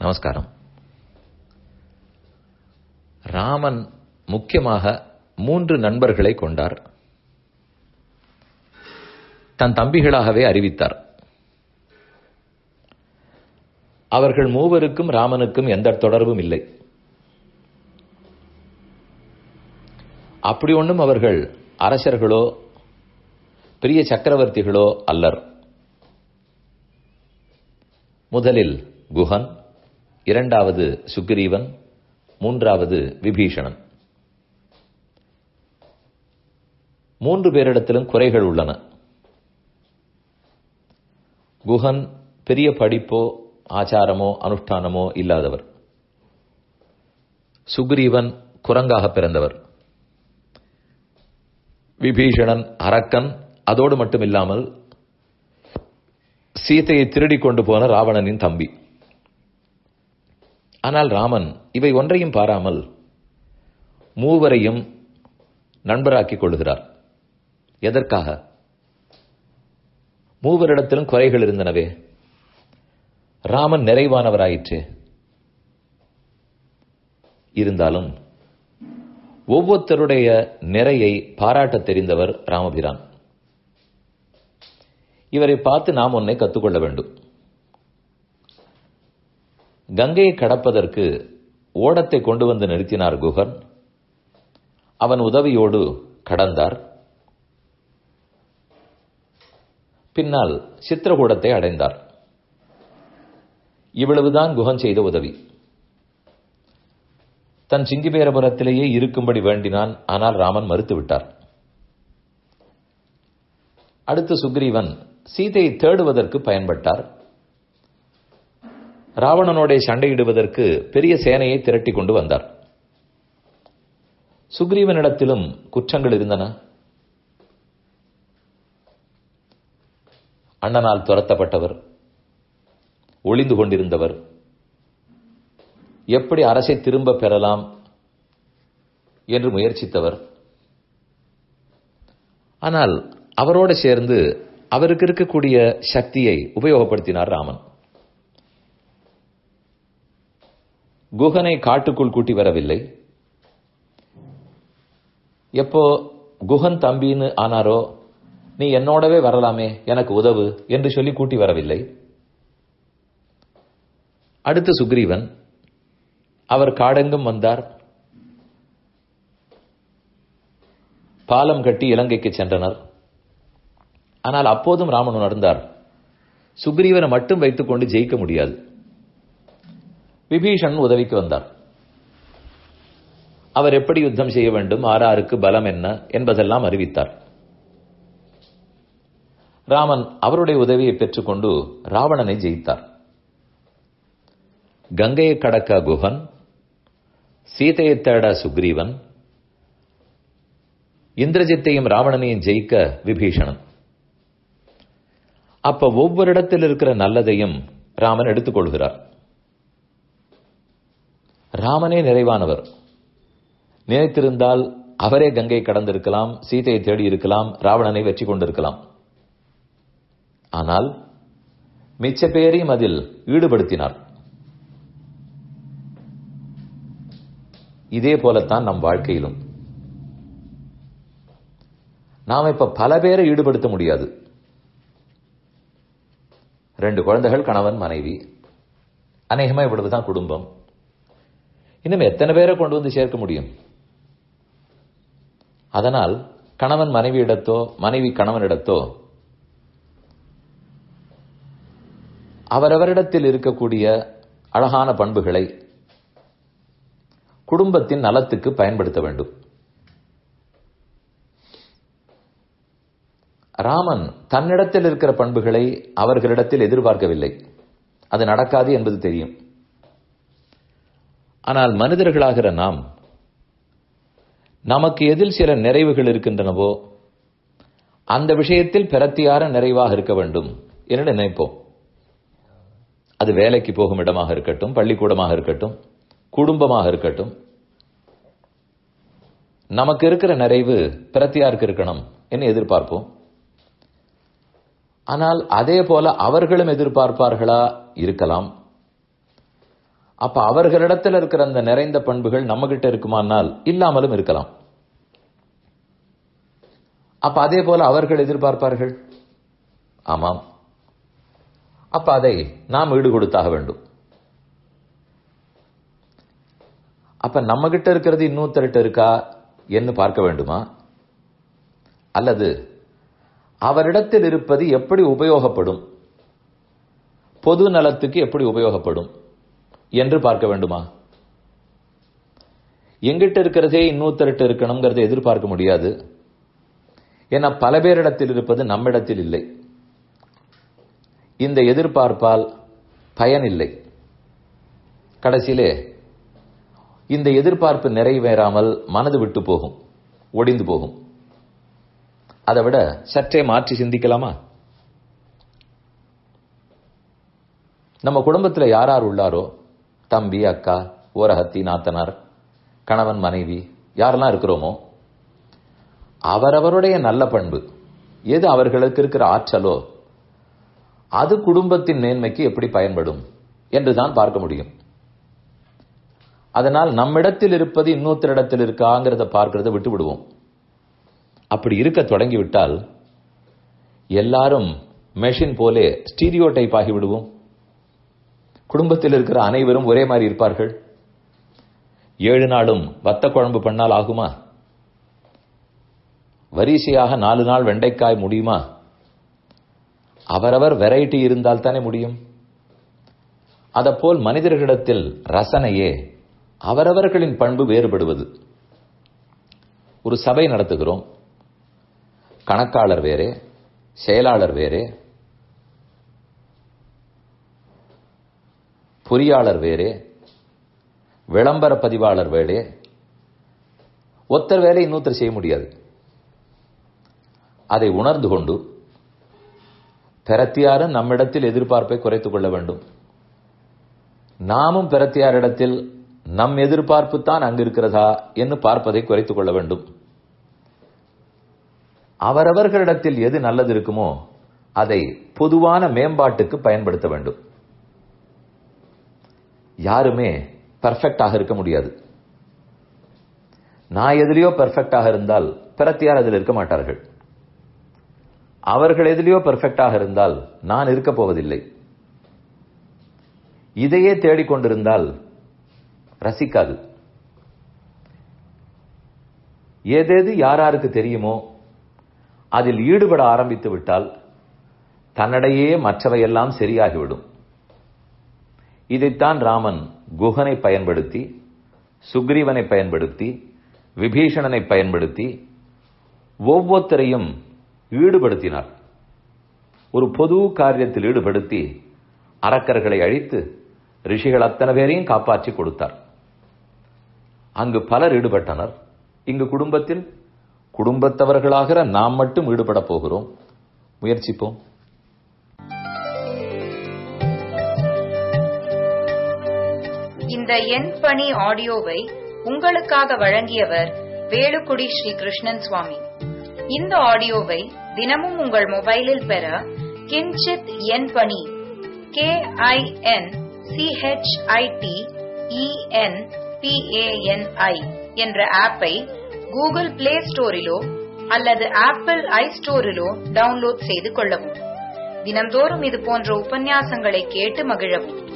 நமஸ்காரம் ராமன் முக்கியமாக மூன்று நண்பர்களை கொண்டார் தன் தம்பிகளாகவே அறிவித்தார் அவர்கள் மூவருக்கும் ராமனுக்கும் எந்த தொடர்பும் இல்லை அப்படி ஒன்றும் அவர்கள் அரசர்களோ பெரிய சக்கரவர்த்திகளோ அல்லர் முதலில் குஹன் இரண்டாவது சுக்ரீவன் மூன்றாவது விபீஷணன் மூன்று பேரிடத்திலும் குறைகள் உள்ளன குஹன் பெரிய படிப்போ ஆச்சாரமோ அனுஷ்டானமோ இல்லாதவர் சுக்ரீவன் குரங்காக பிறந்தவர் விபீஷணன் அரக்கன் அதோடு மட்டுமில்லாமல் சீத்தையை திருடிக் கொண்டு போன ராவணனின் தம்பி ஆனால் ராமன் இவை ஒன்றையும் பாராமல் மூவரையும் நண்பராக்கிக் கொள்கிறார் எதற்காக மூவரிடத்திலும் குறைகள் இருந்தனவே ராமன் நிறைவானவராயிற்று இருந்தாலும் ஒவ்வொருத்தருடைய நிறையை பாராட்ட தெரிந்தவர் ராமபிரான் இவரை பார்த்து நாம் ஒன்றை கற்றுக்கொள்ள வேண்டும் கங்கையை கடப்பதற்கு ஓடத்தை கொண்டு வந்து நிறுத்தினார் குஹன் அவன் உதவியோடு கடந்தார் பின்னால் சித்திரகூடத்தை அடைந்தார் இவ்வளவுதான் குஹன் செய்த உதவி தன் சிங்கிபேரபுரத்திலேயே இருக்கும்படி வேண்டினான் ஆனால் ராமன் மறுத்துவிட்டார் அடுத்து சுக்ரீவன் சீதையை தேடுவதற்கு பயன்பட்டார் ராவணனோட சண்டையிடுவதற்கு பெரிய சேனையை திரட்டி கொண்டு வந்தார் சுக்ரீவனிடத்திலும் குற்றங்கள் இருந்தன அண்ணனால் துரத்தப்பட்டவர் ஒளிந்து கொண்டிருந்தவர் எப்படி அரசை திரும்ப பெறலாம் என்று முயற்சித்தவர் ஆனால் அவரோடு சேர்ந்து அவருக்கு இருக்கக்கூடிய சக்தியை உபயோகப்படுத்தினார் ராமன் குகனை காட்டுக்குள் கூட்டி வரவில்லை எப்போ குஹன் தம்பின்னு ஆனாரோ நீ என்னோடவே வரலாமே எனக்கு உதவு என்று சொல்லி கூட்டி வரவில்லை அடுத்து சுக்ரீவன் அவர் காடெங்கும் வந்தார் பாலம் கட்டி இலங்கைக்கு சென்றனர் ஆனால் அப்போதும் ராமன் உணர்ந்தார் சுக்ரீவனை மட்டும் வைத்துக் கொண்டு ஜெயிக்க முடியாது விபீஷன் உதவிக்கு வந்தார் அவர் எப்படி யுத்தம் செய்ய வேண்டும் ஆறாருக்கு பலம் என்ன என்பதெல்லாம் அறிவித்தார் ராமன் அவருடைய உதவியை பெற்றுக்கொண்டு ராவணனை ஜெயித்தார் கங்கையை கடக்க குஹன் சீதையை தேட சுக்ரீவன் இந்திரஜித்தையும் ராவணனையும் ஜெயிக்க விபீஷணன் அப்ப ஒவ்வொரு இடத்தில் இருக்கிற நல்லதையும் ராமன் எடுத்துக்கொள்கிறார் ராமனே நிறைவானவர் நினைத்திருந்தால் அவரே கங்கை கடந்திருக்கலாம் சீதையை தேடி இருக்கலாம் ராவணனை வெற்றி கொண்டிருக்கலாம் ஆனால் மிச்ச பேரையும் அதில் ஈடுபடுத்தினார் இதே போலத்தான் நம் வாழ்க்கையிலும் நாம் இப்ப பல பேரை ஈடுபடுத்த முடியாது ரெண்டு குழந்தைகள் கணவன் மனைவி அநேகமா இவ்வளவுதான் குடும்பம் இன்னும் எத்தனை பேரை கொண்டு வந்து சேர்க்க முடியும் அதனால் கணவன் மனைவியிடத்தோ மனைவி கணவனிடத்தோ அவரவரிடத்தில் இருக்கக்கூடிய அழகான பண்புகளை குடும்பத்தின் நலத்துக்கு பயன்படுத்த வேண்டும் ராமன் தன்னிடத்தில் இருக்கிற பண்புகளை அவர்களிடத்தில் எதிர்பார்க்கவில்லை அது நடக்காது என்பது தெரியும் ஆனால் மனிதர்களாகிற நாம் நமக்கு எதில் சில நிறைவுகள் இருக்கின்றனவோ அந்த விஷயத்தில் பிரத்தியார நிறைவாக இருக்க வேண்டும் என்று நினைப்போம் அது வேலைக்கு போகும் இடமாக இருக்கட்டும் பள்ளிக்கூடமாக இருக்கட்டும் குடும்பமாக இருக்கட்டும் நமக்கு இருக்கிற நிறைவு பிரத்தியாருக்கு இருக்கணும் என்று எதிர்பார்ப்போம் ஆனால் அதே போல அவர்களும் எதிர்பார்ப்பார்களா இருக்கலாம் அப்ப அவர்களிடத்தில் இருக்கிற அந்த நிறைந்த பண்புகள் நம்ம கிட்ட இருக்குமானால் இல்லாமலும் இருக்கலாம் அப்ப அதே போல அவர்கள் எதிர்பார்ப்பார்கள் ஆமாம் அப்ப அதை நாம் ஈடு கொடுத்தாக வேண்டும் அப்ப நம்ம கிட்ட இருக்கிறது இன்னொருத்தர்கிட்ட இருக்கா என்று பார்க்க வேண்டுமா அல்லது அவரிடத்தில் இருப்பது எப்படி உபயோகப்படும் பொது நலத்துக்கு எப்படி உபயோகப்படும் என்று பார்க்க வேண்டுமா எங்கிட்ட இருக்கிறதே இன்னொருத்தர்கிட்ட இருக்கணுங்கிறத எதிர்பார்க்க முடியாது ஏன்னா பல பேரிடத்தில் இருப்பது நம்மிடத்தில் இல்லை இந்த எதிர்பார்ப்பால் பயன் இல்லை கடைசியிலே இந்த எதிர்பார்ப்பு நிறைவேறாமல் மனது விட்டு போகும் ஒடிந்து போகும் அதை விட சற்றே மாற்றி சிந்திக்கலாமா நம்ம குடும்பத்தில் யார் யார் உள்ளாரோ தம்பி அக்கா ஓரகத்தி நாத்தனார் கணவன் மனைவி யாரெல்லாம் இருக்கிறோமோ அவரவருடைய நல்ல பண்பு எது அவர்களுக்கு இருக்கிற ஆற்றலோ அது குடும்பத்தின் மேன்மைக்கு எப்படி பயன்படும் என்றுதான் பார்க்க முடியும் அதனால் நம்மிடத்தில் இருப்பது இன்னொருத்தரிடத்தில் இருக்காங்கிறத பார்க்கறத விட்டு விடுவோம் அப்படி இருக்க தொடங்கிவிட்டால் எல்லாரும் மெஷின் போலே ஸ்டீரியோ டைப் ஆகி விடுவோம் குடும்பத்தில் இருக்கிற அனைவரும் ஒரே மாதிரி இருப்பார்கள் ஏழு நாளும் வத்த குழம்பு பண்ணால் ஆகுமா வரிசையாக நாலு நாள் வெண்டைக்காய் முடியுமா அவரவர் வெரைட்டி இருந்தால் தானே முடியும் அதப்போல் மனிதர்களிடத்தில் ரசனையே அவரவர்களின் பண்பு வேறுபடுவது ஒரு சபை நடத்துகிறோம் கணக்காளர் வேறே செயலாளர் வேறே பொறியாளர் வேறே விளம்பர பதிவாளர் வேறே ஒத்தர் வேலை இன்னொருத்தர் செய்ய முடியாது அதை உணர்ந்து கொண்டு பெறத்தியாரும் நம்மிடத்தில் எதிர்பார்ப்பை குறைத்துக் கொள்ள வேண்டும் நாமும் பெறத்தியாரிடத்தில் நம் எதிர்பார்ப்பு தான் அங்கு இருக்கிறதா என்று பார்ப்பதை குறைத்துக் கொள்ள வேண்டும் அவரவர்களிடத்தில் எது நல்லது இருக்குமோ அதை பொதுவான மேம்பாட்டுக்கு பயன்படுத்த வேண்டும் யாருமே பர்ஃபெக்டாக இருக்க முடியாது நான் எதிலையோ பர்ஃபெக்டாக இருந்தால் பிறத்தியார் அதில் இருக்க மாட்டார்கள் அவர்கள் எதிலையோ பர்ஃபெக்டாக இருந்தால் நான் இருக்க போவதில்லை இதையே தேடிக்கொண்டிருந்தால் ரசிக்காது ஏதேது யாராருக்கு தெரியுமோ அதில் ஈடுபட ஆரம்பித்து விட்டால் தன்னிடையே மற்றவையெல்லாம் சரியாகிவிடும் இதைத்தான் ராமன் குகனை பயன்படுத்தி சுக்ரீவனை பயன்படுத்தி விபீஷணனை பயன்படுத்தி ஒவ்வொருத்தரையும் ஈடுபடுத்தினார் ஒரு பொது காரியத்தில் ஈடுபடுத்தி அரக்கர்களை அழித்து ரிஷிகள் அத்தனை பேரையும் காப்பாற்றி கொடுத்தார் அங்கு பலர் ஈடுபட்டனர் இங்கு குடும்பத்தில் குடும்பத்தவர்களாகிற நாம் மட்டும் ஈடுபட போகிறோம் முயற்சிப்போம் இந்த எண் பணி ஆடியோவை உங்களுக்காக வழங்கியவர் வேலுக்குடி ஸ்ரீ கிருஷ்ணன் சுவாமி இந்த ஆடியோவை தினமும் உங்கள் மொபைலில் பெற கிஞ்சித் எண் பணி கே ஐ என் சிஹெச்ஐடி இஎன் பிஏஎன்ஐ என்ற ஆப்பை கூகுள் பிளே ஸ்டோரிலோ அல்லது ஆப்பிள் ஐ ஸ்டோரிலோ டவுன்லோட் செய்து கொள்ளவும் தினம்தோறும் இது போன்ற உபன்யாசங்களை கேட்டு மகிழவும்